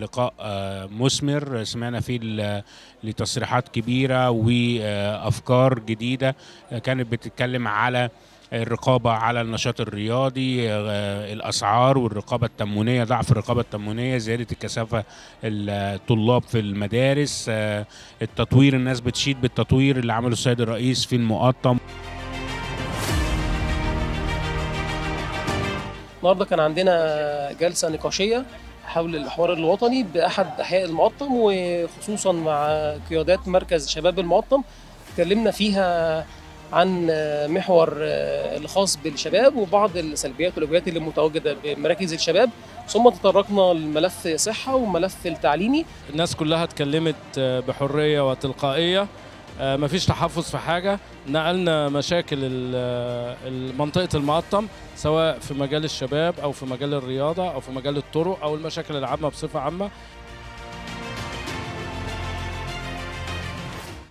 لقاء مثمر سمعنا فيه لتصريحات كبيرة وأفكار جديدة كانت بتتكلم على الرقابة على النشاط الرياضي الأسعار والرقابة التموينية ضعف الرقابة التموينية زيادة الكثافة الطلاب في المدارس التطوير الناس بتشيد بالتطوير اللي عمله السيد الرئيس في المقطم النهارده كان عندنا جلسة نقاشية حول الحوار الوطني بأحد أحياء المقطم وخصوصا مع قيادات مركز شباب المقطم اتكلمنا فيها عن محور الخاص بالشباب وبعض السلبيات والايجابيات اللي متواجده بمراكز الشباب ثم تطرقنا لملف صحه وملف التعليمي الناس كلها اتكلمت بحريه وتلقائيه مفيش تحفظ في حاجه نقلنا مشاكل منطقه المقطم سواء في مجال الشباب او في مجال الرياضه او في مجال الطرق او المشاكل العامه بصفه عامه